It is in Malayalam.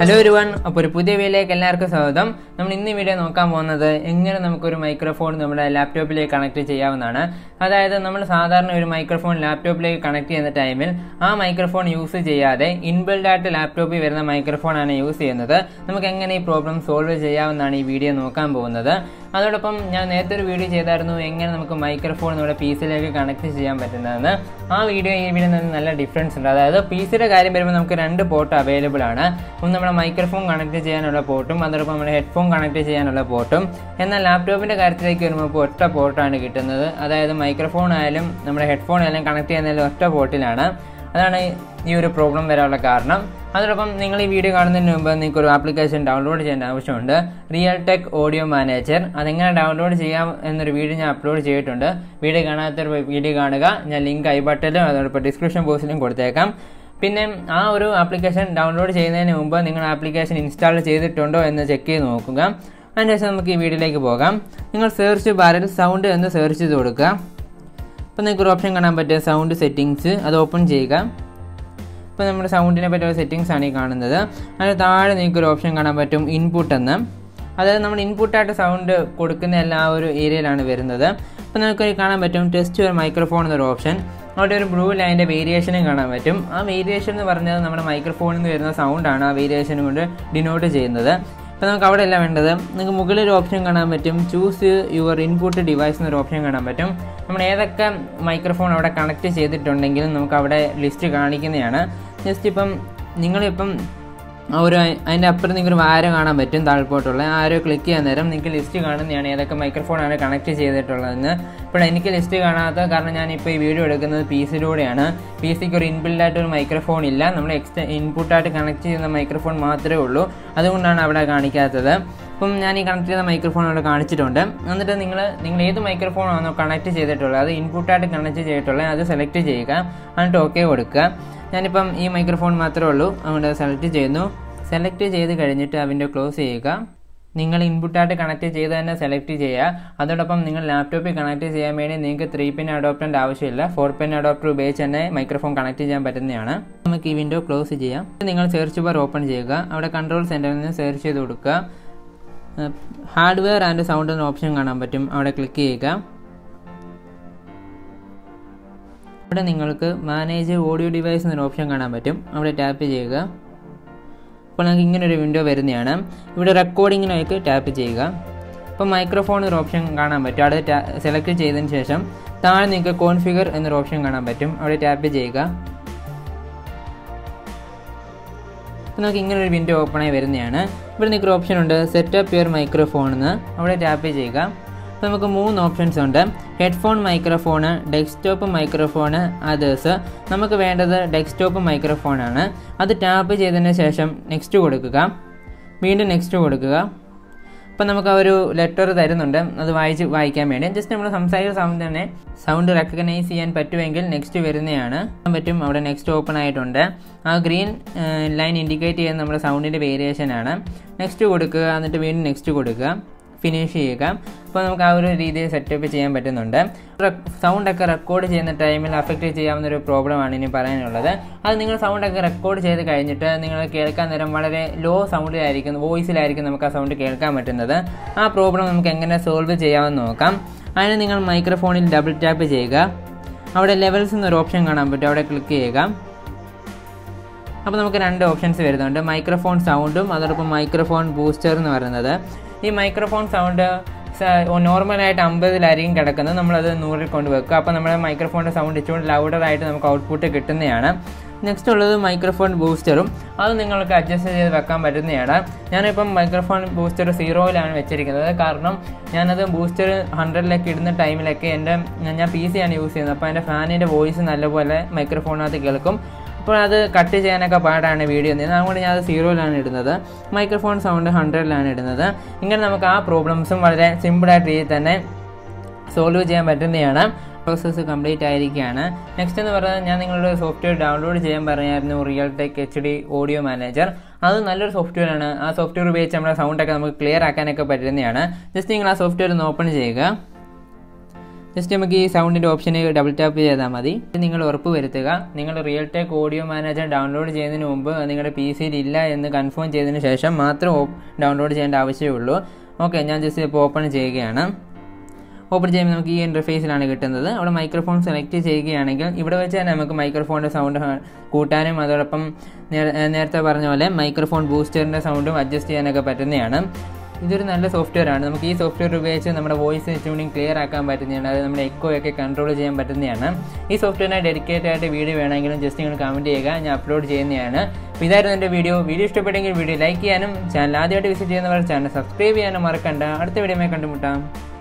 ഹലോ ഒരുവൺ അപ്പോൾ ഒരു പുതിയ വീഡിയോയിലേക്ക് എല്ലാവർക്കും സ്വാഗതം നമ്മൾ ഇന്ന് ഈ വീഡിയോ നോക്കാൻ പോകുന്നത് എങ്ങനെ നമുക്കൊരു മൈക്രോഫോൺ നമ്മുടെ ലാപ്ടോപ്പിലേക്ക് കണക്ട് ചെയ്യാവുന്നതാണ് അതായത് നമ്മൾ സാധാരണ ഒരു മൈക്രോഫോൺ ലാപ്ടോപ്പിലേക്ക് കണക്ട് ചെയ്യുന്ന ടൈമിൽ ആ മൈക്രോഫോൺ യൂസ് ചെയ്യാതെ ഇൻബിൽഡ് ആയിട്ട് ലാപ്ടോപ്പിൽ വരുന്ന മൈക്രോഫോൺ ആണ് യൂസ് ചെയ്യുന്നത് നമുക്ക് എങ്ങനെ ഈ പ്രോബ്ലം സോൾവ് ചെയ്യാമെന്നാണ് ഈ വീഡിയോ നോക്കാൻ പോകുന്നത് അതോടൊപ്പം ഞാൻ നേരത്തെ ഒരു വീഡിയോ ചെയ്തായിരുന്നു എങ്ങനെ നമുക്ക് മൈക്രോഫോൺ നമ്മുടെ പി സിയിലേക്ക് കണക്ട് ചെയ്യാൻ പറ്റുന്നതെന്ന് ആ വീഡിയോ ഈ വീഡിയോ നല്ല ഡിഫറൻസ് ഉണ്ട് അതായത് പി സിയുടെ കാര്യം വരുമ്പോൾ നമുക്ക് രണ്ട് പോർട്ട് അവൈലബിൾ ആണ് ഒന്ന് നമ്മുടെ മൈക്രോഫോൺ കണക്ട് ചെയ്യാനുള്ള പോർട്ടും അതോടൊപ്പം നമ്മുടെ ഹെഡ്ഫോൺ കണക്ട് ചെയ്യാനുള്ള പോർട്ടും എന്നാൽ ലാപ്ടോപ്പിൻ്റെ കാര്യത്തിലേക്ക് വരുമ്പോൾ ഇപ്പോൾ ഒറ്റ പോർട്ടാണ് കിട്ടുന്നത് അതായത് മൈക്രോഫോൺ ആയാലും നമ്മുടെ ഹെഡ്ഫോൺ ആയാലും കണക്ട് ചെയ്യുന്നതിൽ ഒറ്റ പോർട്ടിലാണ് അതാണ് ഈ ഒരു പ്രോബ്ലം വരാനുള്ള കാരണം അതോടൊപ്പം നിങ്ങൾ ഈ വീഡിയോ കാണുന്നതിന് മുമ്പ് നിങ്ങൾക്ക് ഒരു ആപ്ലിക്കേഷൻ ഡൗൺലോഡ് ചെയ്യേണ്ട ആവശ്യമുണ്ട് Realtek audio manager download ഡൗൺലോഡ് ചെയ്യാം എന്നൊരു വീഡിയോ ഞാൻ അപ്ലോഡ് ചെയ്തിട്ടുണ്ട് വീഡിയോ കാണാത്തൊരു വീഡിയോ കാണുക ഞാൻ ലിങ്ക് ഐ ബട്ടണിലും അതോടൊപ്പം ഡിസ്ക്രിപ്ഷൻ ബോക്സിലും കൊടുത്തേക്കാം പിന്നെ ആ ഒരു ആപ്ലിക്കേഷൻ ഡൗൺലോഡ് ചെയ്യുന്നതിന് മുമ്പ് നിങ്ങൾ ആപ്ലിക്കേഷൻ ഇൻസ്റ്റാൾ ചെയ്തിട്ടുണ്ടോ എന്ന് ചെക്ക് ചെയ്ത് നോക്കുക അതിനുശേഷം നമുക്ക് ഈ വീഡിയോയിലേക്ക് പോകാം നിങ്ങൾ സെർച്ച് ബാറിൽ സൗണ്ട് എന്ന് സെർച്ച് ചെയ്ത് കൊടുക്കുക അപ്പോൾ നിങ്ങൾക്ക് ഒരു ഓപ്ഷൻ കാണാൻ പറ്റുക സൗണ്ട് സെറ്റിങ്സ് അത് ഓപ്പൺ ചെയ്യുക ഇപ്പോൾ നമ്മുടെ സൗണ്ടിനെ പറ്റിയുള്ള സെറ്റിങ്സ് ആണ് ഈ കാണുന്നത് അതിന് താഴെ നിങ്ങൾക്ക് ഒരു ഓപ്ഷൻ കാണാൻ പറ്റും ഇൻപുട്ട് എന്ന് അതായത് നമ്മൾ ഇൻപുട്ടായിട്ട് സൗണ്ട് കൊടുക്കുന്ന എല്ലാ ഒരു ഏരിയയിലാണ് വരുന്നത് അപ്പോൾ നമുക്ക് കാണാൻ പറ്റും ടെസ്റ്റ് ഒരു മൈക്രോഫോൺ എന്നൊരു ഓപ്ഷൻ അവിടെ ഒരു ബ്ലൂ ലൈൻ്റെ വേരിയേഷനും കാണാൻ പറ്റും ആ വേരിയേഷൻ എന്ന് പറഞ്ഞത് നമ്മുടെ മൈക്രോഫോണിൽ നിന്ന് വരുന്ന സൗണ്ടാണ് ആ വേരിയേഷൻ കൊണ്ട് ഡിനോട്ട് ചെയ്യുന്നത് അപ്പോൾ നമുക്ക് അവിടെ അല്ല വേണ്ടത് നിങ്ങൾക്ക് മുകളിൽ ഒരു ഓപ്ഷൻ കാണാൻ പറ്റും ചൂസ് യുവർ ഇൻപുട്ട് ഡിവൈസ് എന്നൊരു ഓപ്ഷൻ കാണാൻ പറ്റും നമ്മൾ ഏതൊക്കെ മൈക്രോഫോൺ അവിടെ കണക്ട് ചെയ്തിട്ടുണ്ടെങ്കിലും നമുക്ക് അവിടെ ലിസ്റ്റ് കാണിക്കുന്നതാണ് ജസ്റ്റ് ഇപ്പം നിങ്ങളിപ്പം ആ ഒരു അതിൻ്റെ അപ്പുറം നിങ്ങൾക്ക് ഒരു ആരോ കാണാൻ പറ്റും താഴ്പോട്ടുള്ള ആരോ ക്ലിക്ക് ചെയ്യാൻ നേരം നിങ്ങൾക്ക് ലിസ്റ്റ് കാണുന്നതാണ് ഏതൊക്കെ മൈക്രോഫോണാണ് കണക്ട് ചെയ്തിട്ടുള്ളതെന്ന് ഇപ്പോൾ എനിക്ക് ലിസ്റ്റ് കാണാത്ത കാരണം ഞാനിപ്പോൾ ഈ വീഡിയോ എടുക്കുന്നത് പി സിയിലൂടെയാണ് പി സിക്ക് ഒരു ഇൻബിൽഡായിട്ട് ഒരു മൈക്രോഫോൺ ഇല്ല നമ്മൾ എക്സ്റ്റ ഇൻപുട്ടായിട്ട് കണക്ട് ചെയ്യുന്ന മൈക്രോഫോൺ മാത്രമേ ഉള്ളൂ അതുകൊണ്ടാണ് അവിടെ കാണിക്കാത്തത് അപ്പം ഞാൻ ഈ കണക്ട് ചെയ്ത മൈക്രോഫോൺ അവിടെ കാണിച്ചിട്ടുണ്ട് എന്നിട്ട് നിങ്ങൾ നിങ്ങൾ ഏത് മൈക്രോഫോൺ ആണോ കണക്ട് ചെയ്തിട്ടുള്ളത് അത് ഇൻപുട്ടായിട്ട് കണക്ട് ചെയ്തിട്ടുള്ളത് അത് സെലക്ട് ചെയ്യുക എന്നിട്ട് ഓക്കെ കൊടുക്കുക ഞാനിപ്പം ഈ മൈക്രോഫോൺ മാത്രമേ ഉള്ളൂ അതുകൊണ്ട് സെലക്ട് ചെയ്യുന്നു സെലക്ട് ചെയ്ത് കഴിഞ്ഞിട്ട് ആ വിൻഡോ ക്ലോസ് ചെയ്യുക നിങ്ങൾ ഇൻപുട്ടായിട്ട് കണക്ട് ചെയ്ത് തന്നെ സെലക്ട് ചെയ്യുക അതോടൊപ്പം നിങ്ങൾ ലാപ്ടോപ്പിൽ കണക്ട് ചെയ്യാൻ വേണ്ടി നിങ്ങൾക്ക് ത്രീ പിൻ അഡോപ്റ്ററിൻ്റെ ആവശ്യമില്ല ഫോർ പിൻ അഡോപ്റ്റർ ഉപയോഗിച്ച് തന്നെ മൈക്രോഫോൺ കണക്ട് ചെയ്യാൻ പറ്റുന്നതാണ് നമുക്ക് ഈ വിൻഡോ ക്ലോസ് ചെയ്യാം നിങ്ങൾ സെർച്ച് ബാർ ഓപ്പൺ ചെയ്യുക അവിടെ കൺട്രോൾ സെൻറ്ററിൽ നിന്ന് സെർച്ച് ചെയ്ത് കൊടുക്കുക ഹാർഡ്വെയർ ആൻഡ് സൗണ്ട് എന്ന ഓപ്ഷൻ കാണാൻ പറ്റും അവിടെ ക്ലിക്ക് ചെയ്യുക ഇവിടെ നിങ്ങൾക്ക് മാനേജ് ഓഡിയോ ഡിവൈസ് എന്നൊരു ഓപ്ഷൻ കാണാൻ പറ്റും അവിടെ ടാപ്പ് ചെയ്യുക അപ്പോൾ നമുക്ക് ഇങ്ങനെ ഒരു വിൻഡോ വരുന്നതാണ് ഇവിടെ റെക്കോർഡിങ്ങിനായിട്ട് ടാപ്പ് ചെയ്യുക അപ്പോൾ മൈക്രോഫോൺ ഒരു ഓപ്ഷൻ കാണാൻ പറ്റും അവിടെ സെലക്ട് ചെയ്തതിന് ശേഷം താഴെ നിങ്ങൾക്ക് കോൺഫിഗർ എന്നൊരു ഓപ്ഷൻ കാണാൻ പറ്റും അവിടെ ടാപ്പ് ചെയ്യുക അപ്പോൾ നമുക്ക് ഇങ്ങനെ ഒരു വിൻഡോ ഓപ്പണായി വരുന്നതാണ് ഇവിടെ നിങ്ങൾക്ക് ഒരു ഓപ്ഷൻ ഉണ്ട് സെറ്റപ്പ് യുവർ മൈക്രോഫോൺ എന്ന് അവിടെ ടാപ്പ് ചെയ്യുക അപ്പോൾ നമുക്ക് മൂന്ന് ഓപ്ഷൻസ് ഉണ്ട് headphone microphone desktop microphone others നമുക്ക് വേണ്ടത് ഡെസ്ക്ടോപ്പ് മൈക്രോഫോണാണ് അത് ടാപ്പ് ചെയ്തതിന് ശേഷം നെക്സ്റ്റ് കൊടുക്കുക വീണ്ടും നെക്സ്റ്റ് കൊടുക്കുക അപ്പോൾ നമുക്ക് ആ ഒരു ലെറ്റർ തരുന്നുണ്ട് അത് വായിച്ച് വായിക്കാൻ വേണ്ടി ജസ്റ്റ് നമ്മൾ സംസാരിക്കുന്ന സൗണ്ട് തന്നെ സൗണ്ട് റെക്കഗ്നൈസ് ചെയ്യാൻ പറ്റുമെങ്കിൽ നെക്സ്റ്റ് വരുന്നതാണ് പറ്റും അവിടെ നെക്സ്റ്റ് ഓപ്പൺ ആയിട്ടുണ്ട് ആ ഗ്രീൻ ലൈൻ ഇൻഡിക്കേറ്റ് ചെയ്യുന്ന നമ്മുടെ സൗണ്ടിൻ്റെ വേരിയേഷൻ ആണ് നെക്സ്റ്റ് കൊടുക്കുക എന്നിട്ട് വീണ്ടും നെക്സ്റ്റ് കൊടുക്കുക ഫിനിഷ് ചെയ്യുക അപ്പോൾ നമുക്ക് ആ ഒരു രീതിയിൽ സെറ്റപ്പ് ചെയ്യാൻ പറ്റുന്നുണ്ട് സൗണ്ടൊക്കെ റെക്കോർഡ് ചെയ്യുന്ന ടൈമിൽ അഫക്റ്റ് ചെയ്യാവുന്ന ഒരു പ്രോബ്ലമാണ് ഇനി പറയാനുള്ളത് അത് നിങ്ങൾ സൗണ്ടൊക്കെ റെക്കോർഡ് ചെയ്ത് കഴിഞ്ഞിട്ട് നിങ്ങൾ കേൾക്കാൻ നേരം വളരെ ലോ സൗണ്ടിലായിരിക്കും വോയിസിലായിരിക്കും നമുക്ക് ആ സൗണ്ട് കേൾക്കാൻ പറ്റുന്നത് ആ പ്രോബ്ലം നമുക്ക് എങ്ങനെ സോൾവ് ചെയ്യാമെന്ന് നോക്കാം അതിന് നിങ്ങൾ മൈക്രോഫോണിൽ ഡബിൾ ടാപ്പ് ചെയ്യുക അവിടെ ലെവൽസ് എന്നൊരു ഓപ്ഷൻ കാണാൻ പറ്റും അവിടെ ക്ലിക്ക് ചെയ്യുക അപ്പോൾ നമുക്ക് രണ്ട് ഓപ്ഷൻസ് വരുന്നുണ്ട് മൈക്രോഫോൺ സൗണ്ടും അതോടൊപ്പം മൈക്രോഫോൺ ബൂസ്റ്റർ എന്ന് പറയുന്നത് ഈ മൈക്രോഫോൺ സൗണ്ട് നോർമലായിട്ട് അമ്പതിലായിരിക്കും കിടക്കുന്നത് നമ്മളത് നൂറിൽ കൊണ്ട് വെക്കുക അപ്പോൾ നമ്മുടെ മൈക്രോഫോണിൻ്റെ സൗണ്ട് ഇച്ചുകൊണ്ട് ലൗഡറായിട്ട് നമുക്ക് ഔട്ട്പുട്ട് കിട്ടുന്നതാണ് നെക്സ്റ്റ് ഉള്ളത് മൈക്രോഫോൺ ബൂസ്റ്ററും അത് നിങ്ങൾക്ക് അഡ്ജസ്റ്റ് ചെയ്ത് വെക്കാൻ പറ്റുന്നതാണ് ഞാനിപ്പം മൈക്രോഫോൺ ബൂസ്റ്റർ സീറോയിലാണ് വെച്ചിരിക്കുന്നത് കാരണം ഞാനത് ബൂസ്റ്റർ ഹൺഡ്രഡിലൊക്കെ ഇടുന്ന ടൈമിലൊക്കെ എൻ്റെ ഞാൻ പി സി ആണ് യൂസ് ചെയ്യുന്നത് അപ്പോൾ എൻ്റെ ഫാനിൻ്റെ വോയിസ് നല്ലപോലെ മൈക്രോഫോണിനകത്ത് കേൾക്കും അപ്പോൾ അത് കട്ട് ചെയ്യാനൊക്കെ പാടാണ് വീഡിയോ ചെയ്യുന്നത് അതുകൊണ്ട് ഞാൻ അത് സീറോയിലാണ് ഇടുന്നത് മൈക്രോഫോൺ സൗണ്ട് ഹൺഡ്രഡിലാണ് ഇടുന്നത് ഇങ്ങനെ നമുക്ക് ആ പ്രോബ്ലംസും വളരെ സിമ്പിളായിട്ട് രീതിയിൽ തന്നെ സോൾവ് ചെയ്യാൻ പറ്റുന്നതാണ് പ്രോസസ്സ് കംപ്ലീറ്റ് ആയിരിക്കുകയാണ് നെക്സ്റ്റ് എന്ന് പറയുന്നത് ഞാൻ നിങ്ങളുടെ സോഫ്റ്റ്വെയർ ഡൗൺലോഡ് ചെയ്യാൻ പറഞ്ഞായിരുന്നു Realtek H D audio manager അത് നല്ലൊരു സോഫ്റ്റ്വെയർ ആണ് ആ സോഫ്റ്റ്വെയർ ഉപയോഗിച്ച് നമ്മുടെ സൗണ്ടൊക്കെ നമുക്ക് ക്ലിയർ ആക്കാനൊക്കെ പറ്റുന്നതാണ് ജസ്റ്റ് നിങ്ങൾ ആ സോഫ്റ്റ്വെയർ ഒന്ന് ഓപ്പൺ ചെയ്യുക ജസ്റ്റ് നമുക്ക് ഈ സൗണ്ടിൻ്റെ ഓപ്ഷന് ഡബിൾ ടാപ്പ് ചെയ്താൽ മതി നിങ്ങൾ ഉറപ്പ് വരുത്തുക നിങ്ങൾ Realtek audio manager download ചെയ്യുന്നതിന് മുമ്പ് നിങ്ങളുടെ പി സിയിൽ ഇല്ല എന്ന് കൺഫേം ചെയ്തതിന് ശേഷം മാത്രം ഡൗൺലോഡ് ചെയ്യേണ്ട ആവശ്യമുള്ളൂ ഓക്കെ ഞാൻ ജസ്റ്റ് ഇപ്പോൾ ഓപ്പൺ ചെയ്യുകയാണ് ഓപ്പൺ ചെയ്യുമ്പോൾ നമുക്ക് ഈ ഇൻ്റർഫേസിലാണ് കിട്ടുന്നത് അവിടെ മൈക്രോഫോൺ സെലക്ട് ചെയ്യുകയാണെങ്കിൽ ഇവിടെ വെച്ച് തന്നെ നമുക്ക് മൈക്രോഫോണിൻ്റെ സൗണ്ട് കൂട്ടാനും അതോടൊപ്പം നേരത്തെ പറഞ്ഞ പോലെ മൈക്രോഫോൺ ബൂസ്റ്ററിൻ്റെ സൗണ്ടും അഡ്ജസ്റ്റ് ചെയ്യാനൊക്കെ പറ്റുന്നതാണ് ഇതൊരു നല്ല സോഫ്റ്റ്വെയർ ആണ് നമുക്ക് ഈ സോഫ്റ്റ്വെയർ ഉപയോഗിച്ച് നമ്മുടെ വോയിസ് ട്യൂണിങ് ക്ലിയർ ആക്കാൻ പറ്റുന്നതാണ് അത് നമ്മുടെ എക്കോ ഒക്കെ കൺട്രോൾ ചെയ്യാൻ പറ്റുന്നതാണ് ഈ സോഫ്റ്റ്വെയറിനെ ഡെഡിക്കേറ്റ് ആയിട്ട് വീഡിയോ വേണമെങ്കിലും ജസ്റ്റ് നിങ്ങൾ കമൻറ്റ് ചെയ്യുക ഞാൻ അപ്ലോഡ് ചെയ്യുന്നതാണ് അപ്പോൾ ഇതായിരുന്നു എൻ്റെ വീഡിയോ വീഡിയോ ഇഷ്ടപ്പെട്ടെങ്കിൽ വീഡിയോ ലൈക്ക് ചെയ്യാനും ചാനൽ ആദ്യമായിട്ട് വിസിറ്റ് ചെയ്യുന്നവർ ചാനൽ സബ്സ്ക്രൈബ് ചെയ്യാനും മറക്കണ്ട അടുത്ത വീഡിയോ കണ്ടുമുട്ടാം